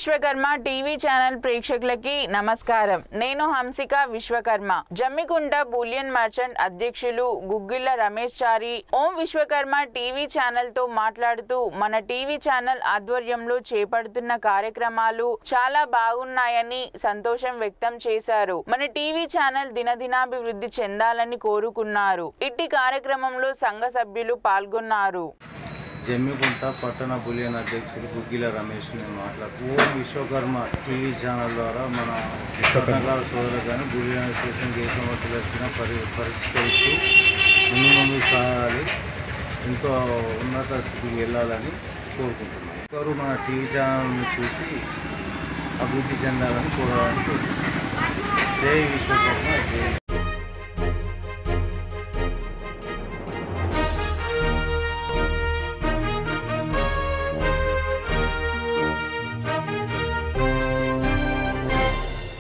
Vishwakarma TV channel ప్రేక్షకులకి నమస్కారం నేను హంసిక విశ్వకర్మ జమ్మికుంట బులియన్ మర్చెంట్ అధ్యక్షులు గుగ్గిళ్ళ రమేష్ చారి ఓం విశ్వకర్మ టీవీ ఛానల్ తో మాట్లాడుతూ మన టీవీ ఛానల్ ఆధ్వర్యంలో చేపడుతున్న కార్యక్రమాలు చాలా బాగున్నాయని సంతోషం వ్యక్తం చేశారు మన టీవీ ఛానల్ దినదినాభివృద్ధి చెందాలని కోరుకున్నారు ఇట్టి కార్యక్రమంలో సంఘ సభ్యులు పాల్గొన్నారు జమ్మికుంట పట్టణ బులియన్ అధ్యక్షుడు గుగ్గిల రమేష్ నేను మాట్లాడుతూ ఓం విశ్వకర్మ టీవీ ఛానల్ ద్వారా మన పట్టణాల సోదరు కానీ బులియన్ అసోసియేషన్ ఏ సమస్యలు వచ్చినా పరి పరిష్కరిస్తూ ముందు ముందు సాగాలి ఎంతో ఉన్నత స్థితికి వెళ్ళాలని కోరుకుంటున్నాను ఒకరు మన టీవీ ఛానల్ని చూసి అభివృద్ధి చెందాలని కోరడానికి కోరుకుంటున్నాను. జై విశ్వకర్మ జై